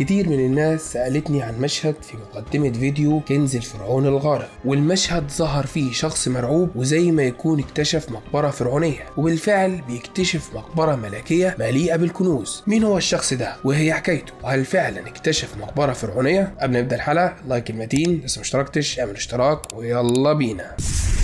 كتير من الناس سألتني عن مشهد في مقدمة فيديو كنز الفرعون الغارق والمشهد ظهر فيه شخص مرعوب وزي ما يكون اكتشف مقبرة فرعونية وبالفعل بيكتشف مقبرة ملكية مليئة بالكنوز مين هو الشخص ده وهي حكايته وهل فعلا اكتشف مقبرة فرعونية قبل ما نبدأ الحلقة لايك المتين لسه مشتركتش اعمل اشتراك ويلا بينا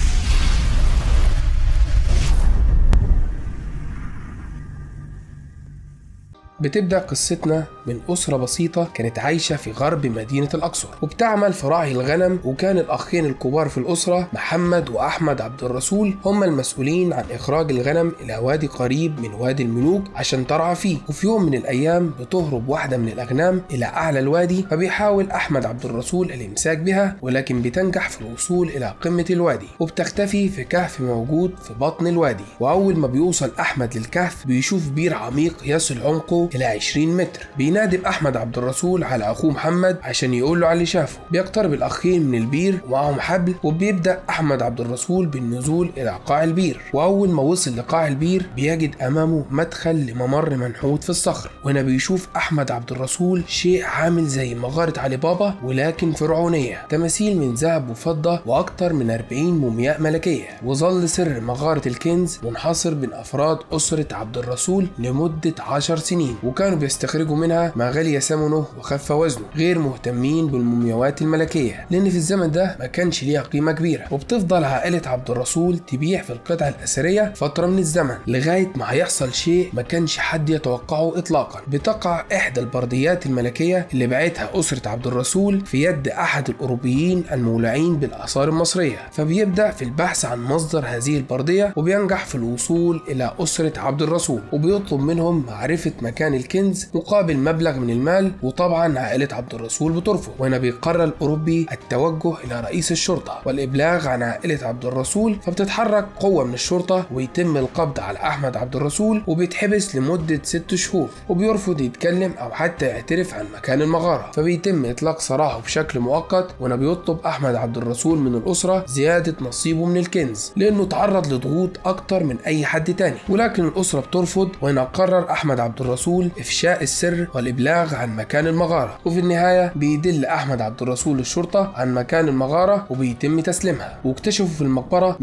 بتبدأ قصتنا من أسرة بسيطة كانت عايشة في غرب مدينة الأقصر وبتعمل في راعي الغنم وكان الأخين الكبار في الأسرة محمد وأحمد عبد الرسول هم المسؤولين عن إخراج الغنم إلى وادي قريب من وادي الملوك عشان ترعى فيه وفي يوم من الأيام بتهرب واحدة من الأغنام إلى أعلى الوادي فبيحاول أحمد عبد الرسول الإمساك بها ولكن بتنجح في الوصول إلى قمة الوادي وبتختفي في كهف موجود في بطن الوادي وأول ما بيوصل أحمد للكهف بيشوف بير عميق يصل عمقه إلى 20 متر بينادب أحمد عبد الرسول على أخوه محمد عشان يقول له على اللي شافه بيقترب الأخين من البير ومعهم حبل وبيبدأ أحمد عبد الرسول بالنزول إلى قاع البير وأول ما وصل لقاع البير بيجد أمامه مدخل لممر منحوت في الصخر وهنا بيشوف أحمد عبد الرسول شيء عامل زي مغارة علي بابا ولكن فرعونية تماثيل من ذهب وفضة وأكتر من 40 مومياء ملكية وظل سر مغارة الكنز منحصر بين أفراد أسرة عبد الرسول لمدة 10 سنين وكانوا بيستخرجوا منها ما غلي ثمنه وخف وزنه غير مهتمين بالمومياوات الملكية لأن في الزمن ده ما كانش ليها قيمة كبيرة وبتفضل عائلة عبد الرسول تبيع في القطع الأثرية فترة من الزمن لغاية ما هيحصل شيء ما كانش حد يتوقعه إطلاقا بتقع إحدى البرديات الملكية اللي باعتها أسرة عبد الرسول في يد أحد الأوروبيين المولعين بالآثار المصرية فبيبدأ في البحث عن مصدر هذه البردية وبينجح في الوصول إلى أسرة عبد الرسول وبيطلب منهم معرفة مكان الكنز مقابل مبلغ من المال وطبعا عائلة عبد الرسول بترفض وهنا بيقرر الأوروبي التوجه إلى رئيس الشرطة والإبلاغ عن عائلة عبد الرسول فبتتحرك قوة من الشرطة ويتم القبض على أحمد عبد الرسول وبيتحبس لمدة ست شهور وبيرفض يتكلم أو حتى يعترف عن مكان المغارة فبيتم إطلاق سراحه بشكل مؤقت وهنا بيطلب أحمد عبد الرسول من الأسرة زيادة نصيبه من الكنز لأنه تعرض لضغوط أكتر من أي حد تاني ولكن الأسرة بترفض وهنا قرر أحمد عبد الرسول إفشاء السر والإبلاغ عن مكان المغارة وفي النهاية بيدل أحمد عبد الرسول الشرطة عن مكان المغارة وبيتم تسليمها واكتشفوا في المقبرة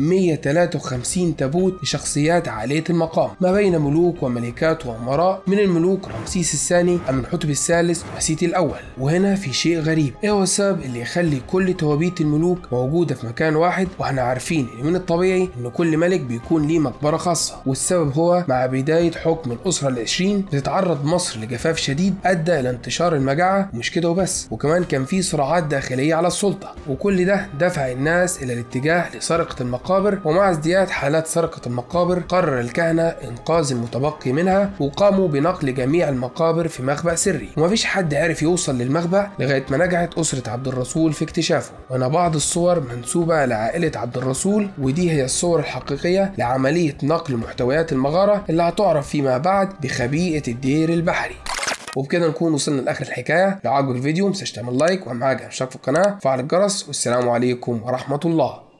153 تابوت لشخصيات عالية المقام ما بين ملوك وملكات وأمراء من الملوك رمسيس الثاني أمنحتب الثالث وسيتي الأول وهنا في شيء غريب إيه هو السبب اللي يخلي كل توابيت الملوك موجودة في مكان واحد واحنا عارفين إن من الطبيعي إن كل ملك بيكون ليه مقبرة خاصة والسبب هو مع بداية حكم الأسرة العشرين بتتعرض مصر لجفاف شديد ادى الى انتشار المجاعه ومش كده وبس وكمان كان في صراعات داخليه على السلطه وكل ده دفع الناس الى الاتجاه لسرقه المقابر ومع ازدياد حالات سرقه المقابر قرر الكهنه انقاذ المتبقي منها وقاموا بنقل جميع المقابر في مخبأ سري ومفيش حد عرف يوصل للمخبأ لغايه ما نجحت اسره عبد الرسول في اكتشافه وهنا بعض الصور منسوبه لعائله عبد الرسول ودي هي الصور الحقيقيه لعمليه نقل محتويات المغاره اللي هتعرف فيما بعد بخبيئه الدير البحري وبكده نكون وصلنا لاخر الحكايه لو عجبك الفيديو متنساش تعمل لايك واهم حاجه اشترك في القناه وفعل الجرس والسلام عليكم ورحمه الله